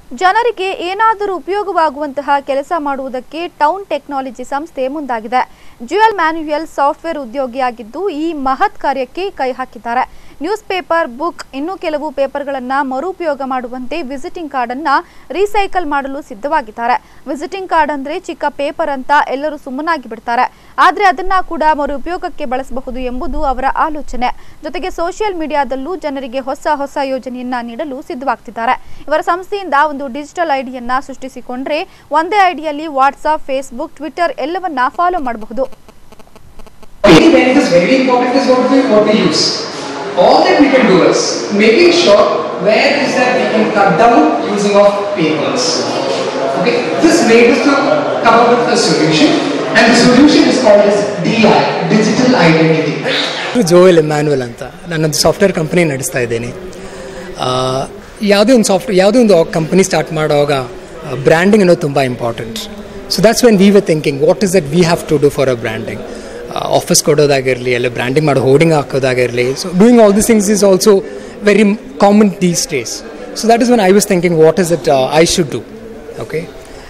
ಜನರಿಗೆ ಏನಾದರೂ ಉಪಯೋಗವಾಗುವಂತಹ ಕೆಲಸ ಮಾಡುವುದಕ್ಕೆ ಟೌನ್ ಟೆಕ್ನಾಲಜಿ ಸಂಸ್ಥೆ ಮುಂದಾಗಿದೆ ಜ್ಯುಯಲ್ ಮ್ಯಾನ್ಯುಯಲ್ ಸಾಫ್ಟ್ವೇರ್ ಉದ್ಯೋಗಿಯಾಗಿದ್ದು ಈ ಮಹತ್ ಕಾರ್ಯಕ್ಕೆ ಕೈ ಹಾಕಿದ್ದಾರೆ ನ್ಯೂಸ್ ಪೇಪರ್ ಬುಕ್ ಇನ್ನೂ ಕೆಲವು ಪೇಪರ್ಗಳನ್ನು ಮರುಪಯೋಗ ಮಾಡುವಂತೆ ವಿಸಿಟಿಂಗ್ ಕಾರ್ಡ್ ಅನ್ನ ರೀಸೈಕಲ್ ಮಾಡಲು ಸಿದ್ಧವಾಗಿದ್ದಾರೆ ವಿಸಿಟಿಂಗ್ ಕಾರ್ಡ್ ಅಂದ್ರೆ ಚಿಕ್ಕ ಪೇಪರ್ ಅಂತ ಎಲ್ಲರೂ ಸುಮ್ಮನಾಗಿ ಬಿಡ್ತಾರೆ ಆದ್ರೆ ಅದನ್ನ ಕೂಡ ಮರುಪಯೋಗಕ್ಕೆ ಬಳಸಬಹುದು ಎಂಬುದು ಅವರ ಆಲೋಚನೆ ಜೊತೆಗೆ ಸೋಷಿಯಲ್ ಮೀಡಿಯಾದಲ್ಲೂ ಜನರಿಗೆ ಹೊಸ ಹೊಸ ಯೋಜನೆಯನ್ನ ನೀಡಲು ಸಿದ್ಧವಾಗ್ತಿದ್ದಾರೆ ಇವರ ಸಂಸ್ಥೆಯಿಂದ ಒಂದು ಡಿಜಿಟಲ್ ಐಡಿಯನ್ನ ಸೃಷ್ಟಿಸಿಕೊಂಡ್ರೆ ಒಂದೇ ಐಡಿಯಲ್ಲಿ ವಾಟ್ಸ್ಆಪ್ ಫೇಸ್ಬುಕ್ ಟ್ವಿಟರ್ ಎಲ್ಲವನ್ನ ಫಾಲೋ ಮಾಡಬಹುದು Really, when it is very important is what we, what we use. All that we can do is making sure where is that we can cut down using of papers. Okay, this made us to come up with a solution and the solution is called as DI, Digital Identity. Joel Manuel ಅಂತ ನಾನೊಂದು software company ನಡೆಸ್ತಾ ಇದ್ದೀನಿ ಆ, ಯಾವುದೇ ಒಂದು soft ಯಾವುದೇ ಒಂದು company start ಮಾಡುವಾಗ ಬ್ರ್ಯಾಂಡಿಂಗ್ ಅನ್ನೋದು ತುಂಬ important so that's when we were thinking what is that we have to do for a branding office ಕೊಡೋದಾಗಿರಲಿ ಅಲ್ಲ ಬ್ರ್ಯಾಂಡಿಂಗ್ ಮಾಡೋ ಹೋರ್ಡಿಂಗ್ ಹಾಕೋದಾಗಿರಲಿ so doing all this things is also very common these days so that is when I was thinking what is it I should do okay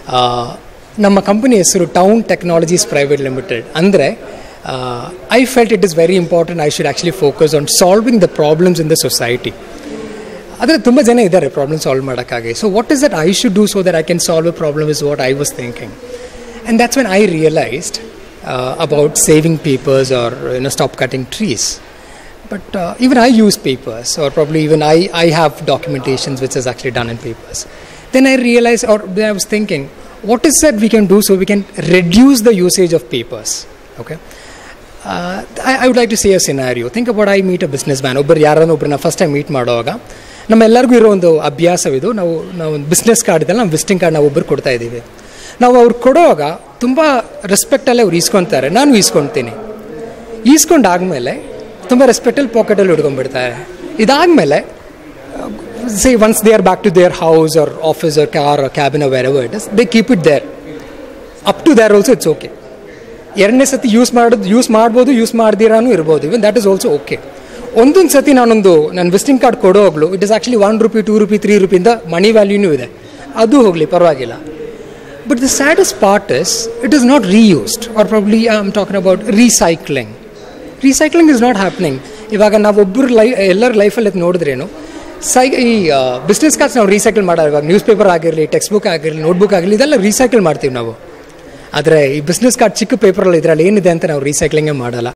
ನಮ್ಮ company ಹೆಸರು Town Technologies Private Limited ಅಂದರೆ I felt it is very important I should actually focus on solving the problems in the society ಆದರೆ ತುಂಬ ಜನ ಇದ್ದಾರೆ problem solve ಮಾಡೋಕ್ಕಾಗಿ so what is that I should do so that I can solve a problem is what I was thinking and that's when I realised about saving papers or you know stop cutting trees but uh, even I use papers, or probably even I, I have documentations which is actually done in papers. Then I realized, or then I was thinking, what is that we can do so we can reduce the usage of papers? Okay. Uh, I, I would like to say a scenario. Think about I meet a businessman. ಒಬ್ಬರು ಯಾರನ್ನ ಒಬ್ಬರನ್ನ first time meet ಮಾಡುವಾಗ ನಮ್ಮೆಲ್ಲರಿಗೂ ಇರೋ ಒಂದು ಅಭ್ಯಾಸವಿದು ನಾವು ನಾವು ಒಂದು ಬಿಸ್ನೆಸ್ ಕಾರ್ಡ್ ಇದೆಲ್ಲ ನಾವು ವಿಸಿಟಿಂಗ್ ಕಾರ್ಡ್ ನಾವು ಒಬ್ಬರು ಕೊಡ್ತಾ ಇದ್ದೀವಿ ನಾವು ಅವ್ರು ಕೊಡುವಾಗ ತುಂಬ ರೆಸ್ಪೆಕ್ಟಲ್ಲೇ ಅವ್ರು ಈಸ್ಕೊತಾರೆ ನಾನು ಈಸ್ಕೊಳ್ತೀನಿ ಈಸ್ಕೊಂಡಾದ್ಮೇಲೆ ತುಂಬ ರೆಸ್ಪೆಕ್ಟಲ್ಲಿ ಪಾಕೆಟಲ್ಲಿ ಹಿಡ್ಕೊಂಡ್ಬಿಡ್ತಾರೆ ಇದಾದಮೇಲೆ see once they are back to their house or office or car cabin wherever it is they keep it there up to there also it's okay ಎರಡನೇ ಸತಿ ಯೂಸ್ ಮಾಡೋದು ಯೂಸ್ ಮಾಡ್ಬೋದು ಯೂಸ್ ಮಾಡ್ದಿರಾನು ಇರ್ಬೋದು even that is also okay ಒಂದೊಂದು ಸತಿ ನಾನೊಂದು ನನ್ನ ವಿಸಿಟಿಂಗ್ ಕಾರ್ಡ್ ಕೊಡೋಗ್ಲು it is actually one rupee two rupee three ರುಪಿಯಿಂದ ಮನಿ ವ್ಯಾಲ್ಯೂನೂ ಇದೆ ಅದು ಹೋಗಲಿ ಪರವಾಗಿಲ್ಲ but the ಸ್ಯಾಡಸ್ part is it is not reused or probably I am talking about recycling recycling is not happening ಇವಾಗ ನಾವೊಬ್ಬರು ಲೈ ಎಲ್ಲರ ಲೈಫಲ್ಲಿ ಅದು ನೋಡಿದ್ರೇನು ಸೈ ಈ ಬಿಸ್ನೆಸ್ ಕಾರ್ಡ್ಸ್ ನಾವು ರೀಸೈಕಲ್ ಮಾಡೋದು ಇವಾಗ ನ್ಯೂಸ್ ಪೇಪರ್ ಆಗಿರಲಿ ಟೆಕ್ಸ್ಟ್ ಬುಕ್ ಆಗಿರಲಿ ನೋಟ್ಬುಕ್ ಆಗಿರಲಿ ಇದೆಲ್ಲ ರೀಸೈಕಲ್ ಮಾಡ್ತೀವಿ ನಾವು ಆದರೆ ಈ ಬಿಸ್ನೆಸ್ ಕಾರ್ಡ್ ಚಿಕ್ಕ ಪೇಪರಲ್ಲಿ ಇದರಲ್ಲಿ ಏನಿದೆ ಅಂತ ನಾವು ರೀಸೈಕ್ಲಿಂಗೇ ಮಾಡಲ್ಲ